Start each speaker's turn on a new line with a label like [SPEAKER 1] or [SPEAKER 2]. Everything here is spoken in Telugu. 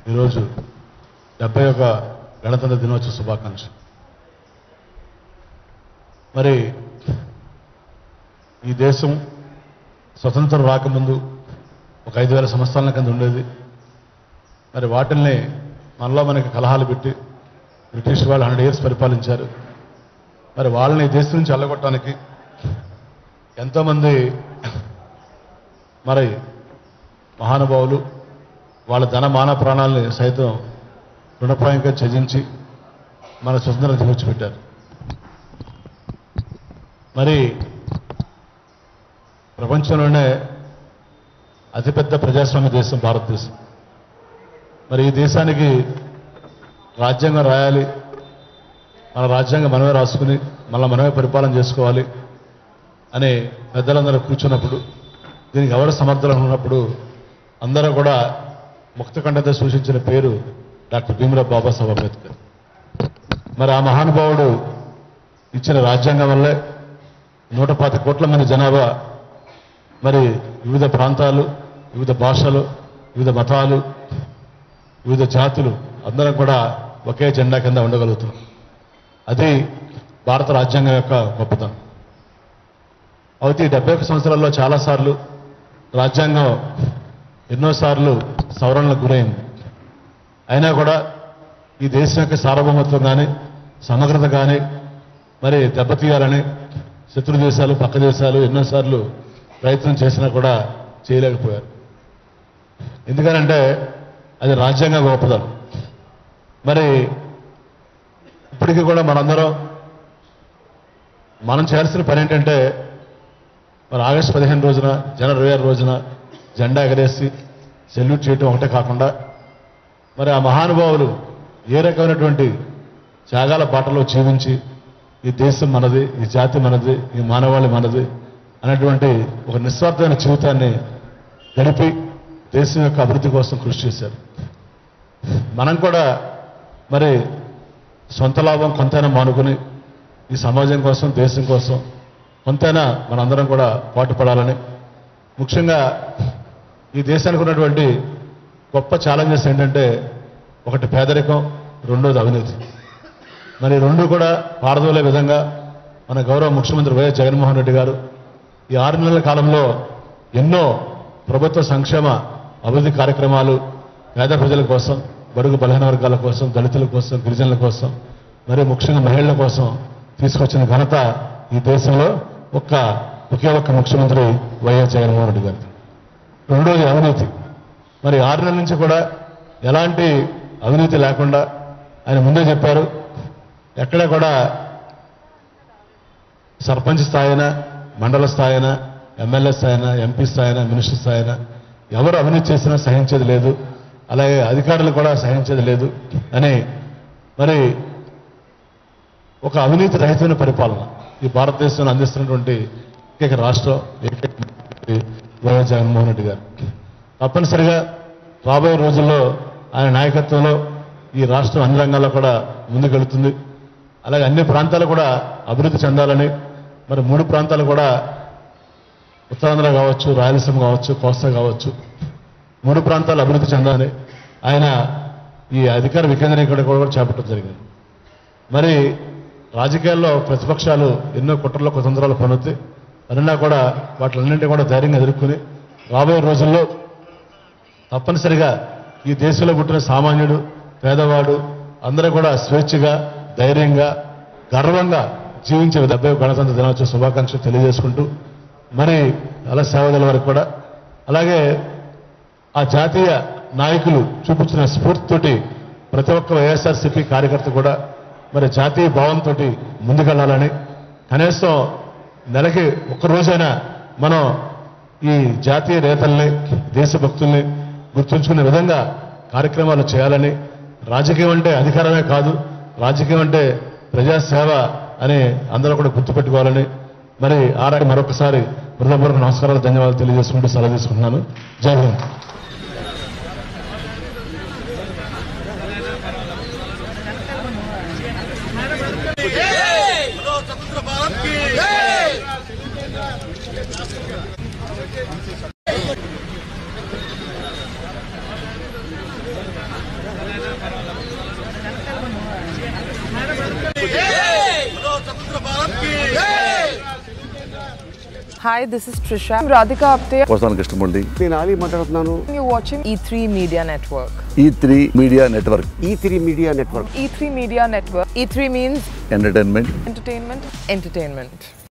[SPEAKER 1] ఈరోజు డెబ్బై ఒక గణతంత్ర దినోత్సవ శుభాకాంక్షలు మరి ఈ దేశం స్వతంత్రం రాకముందు ఒక ఐదు వేల సంవత్సరాల కింద ఉండేది మరి వాటిల్ని మనలో మనకి కలహాలు పెట్టి బ్రిటిష్ వాళ్ళు హండ్రెడ్ ఇయర్స్ పరిపాలించారు మరి వాళ్ళని ఈ దేశం నుంచి అల్లగొట్టడానికి ఎంతోమంది మరి మహానుభావులు వాళ్ళ ధన మాన ప్రాణాలని సైతం రుణప్రాయంగా త్యజించి మన స్వతంత్రం తీసుకొచ్చిపెట్టారు మరి ప్రపంచంలోనే అతిపెద్ద ప్రజాస్వామ్య దేశం భారతదేశం మరి ఈ దేశానికి రాజ్యాంగం రాయాలి మన రాజ్యాంగం మనమే రాసుకుని మళ్ళీ మనమే పరిపాలన చేసుకోవాలి అని పెద్దలందరూ కూర్చున్నప్పుడు దీనికి ఎవరు సమర్థులు ఉన్నప్పుడు అందరూ కూడా ముక్తకంఠత సూచించిన పేరు డాక్టర్ భీమరావు బాబాసాహెబ్ అంబేద్కర్ మరి ఆ మహానుభావుడు ఇచ్చిన రాజ్యాంగం వల్లే నూట పాతి కోట్ల మంది జనాభా మరి వివిధ ప్రాంతాలు వివిధ భాషలు వివిధ మతాలు వివిధ జాతులు అందరం కూడా ఒకే జెండా కింద ఉండగలుగుతున్నాం అది భారత రాజ్యాంగం యొక్క గొప్పతనం అయితే ఈ డెబ్బై ఒక్క సంవత్సరాల్లో చాలాసార్లు రాజ్యాంగం ఎన్నోసార్లు సవరణలకు గురైంది అయినా కూడా ఈ దేశం యొక్క సార్వభౌమత్వం కానీ సమగ్రత కానీ మరి దెబ్బతీయాలని శత్రు దేశాలు పక్క దేశాలు ఎన్నోసార్లు ప్రయత్నం చేసినా కూడా చేయలేకపోయారు ఎందుకనంటే అది రాజ్యాంగ గొప్పదనం మరి ఇప్పటికీ కూడా మనందరం మనం చేయాల్సిన పని ఏంటంటే మరి ఆగస్టు పదిహేను రోజున జనవరి ఇరవై ఆరు రోజున జెండా ఎగరేసి సెల్యూట్ చేయటం ఒకటే కాకుండా మరి ఆ మహానుభావులు ఏ రకమైనటువంటి త్యాగాల బాటలో జీవించి ఈ దేశం మనది ఈ జాతి మనది ఈ మానవాళి మనది అనేటువంటి ఒక నిస్వార్థమైన జీవితాన్ని గడిపి దేశం యొక్క అభివృద్ధి కోసం కృషి చేశారు మనం కూడా మరి సొంత లాభం కొంతైనా మానుకుని ఈ సమాజం కోసం దేశం కోసం కొంతైనా మనందరం కూడా పాటుపడాలని ముఖ్యంగా ఈ దేశానికి ఉన్నటువంటి గొప్ప ఛాలెంజెస్ ఏంటంటే ఒకటి పేదరికం రెండోది అవినీతి మరి రెండు కూడా పారదోలే విధంగా మన గౌరవ ముఖ్యమంత్రి వైఎస్ జగన్మోహన్ రెడ్డి గారు ఈ ఆరు నెలల కాలంలో ఎన్నో ప్రభుత్వ సంక్షేమ అభివృద్ధి కార్యక్రమాలు పేద ప్రజల కోసం బడుగు బలహీన వర్గాల కోసం దళితుల కోసం గిరిజనుల కోసం మరి ముఖ్యంగా మహిళల కోసం తీసుకొచ్చిన ఘనత ఈ దేశంలో ఒక్క ఒకే ఒక్క ముఖ్యమంత్రి వైఎస్ జగన్మోహన్ రెడ్డి గారు రెండోది అవినీతి మరి ఆరు నెలల నుంచి కూడా ఎలాంటి అవినీతి లేకుండా ఆయన ముందే చెప్పారు ఎక్కడ కూడా సర్పంచ్ స్థాయిన మండల స్థాయిన ఎమ్మెల్యే స్థాయిన ఎంపీ స్థాయిన మినిస్టర్ స్థాయిన ఎవరు అవినీతి చేసినా సహించేది లేదు అలాగే అధికారులు కూడా సహించేది లేదు అని మరి ఒక అవినీతి రహితమైన పరిపాలన ఈ భారతదేశంలో అందిస్తున్నటువంటి ఏకైక రాష్ట్రం ఏకైక ముఖ్యమంత్రి వైఎస్ జగన్మోహన్ రెడ్డి గారు తప్పనిసరిగా రాబోయే రోజుల్లో ఆయన నాయకత్వంలో ఈ రాష్ట్రం అన్ని రంగాల్లో కూడా ముందుకెళ్తుంది అలాగే అన్ని ప్రాంతాలు కూడా అభివృద్ధి చెందాలని మరి మూడు ప్రాంతాలు కూడా ఉత్తరాంధ్ర కావచ్చు రాయలసీమ కావచ్చు కోస్తా కావచ్చు మూడు ప్రాంతాలు అభివృద్ధి చెందాలని ఆయన ఈ అధికార వికేంద్రీకరణ కూడా చేపట్టడం జరిగింది మరి రాజకీయాల్లో ప్రతిపక్షాలు ఎన్నో కుట్రలు కుతంత్రాలు పనుతాయి అయినా కూడా వాటిలన్నింటినీ కూడా ధైర్యంగా ఎదుర్కొని రాబోయే రోజుల్లో తప్పనిసరిగా ఈ దేశంలో పుట్టిన సామాన్యుడు పేదవాడు అందరూ కూడా స్వేచ్ఛగా ధైర్యంగా గర్వంగా జీవించే డెబ్బై గణతంత్ర దినోత్సవ శుభాకాంక్షలు తెలియజేసుకుంటూ మరి అలా సేవదల వారికి కూడా అలాగే ఆ జాతీయ నాయకులు చూపించిన స్ఫూర్తితోటి ప్రతి ఒక్క వైఎస్ఆర్సీపీ కార్యకర్త కూడా మరి జాతీయ భావంతో ముందుకెళ్లాలని కనీసం నెలకి ఒక్క రోజైనా మనం ఈ జాతీయ నేతల్ని దేశభక్తుల్ని గుర్తుంచుకునే విధంగా కార్యక్రమాలు చేయాలని రాజకీయం అంటే అధికారమే కాదు రాజకీయం అంటే ప్రజాసేవ అని అందరూ కూడా గుర్తుపెట్టుకోవాలని మరి ఆరాకి మరొకసారి హృదయపూర్వక నమస్కారాలు ధన్యవాదాలు తెలియజేసుకుంటూ సెలవు తీసుకుంటున్నాను జై హింద్
[SPEAKER 2] बोलो स्वतंत्र भारत की
[SPEAKER 3] Hi, this is Trisha. I'm Radhika Apte.
[SPEAKER 4] పోసాన Krishnamurthy
[SPEAKER 5] నేను ఆలీ మాట్లాడుతున్నాను
[SPEAKER 3] You're watching E3 Media Network.
[SPEAKER 4] E three media network
[SPEAKER 5] E three media network
[SPEAKER 3] E3 Media Network. E3 means
[SPEAKER 4] entertainment
[SPEAKER 3] entertainment, entertainment.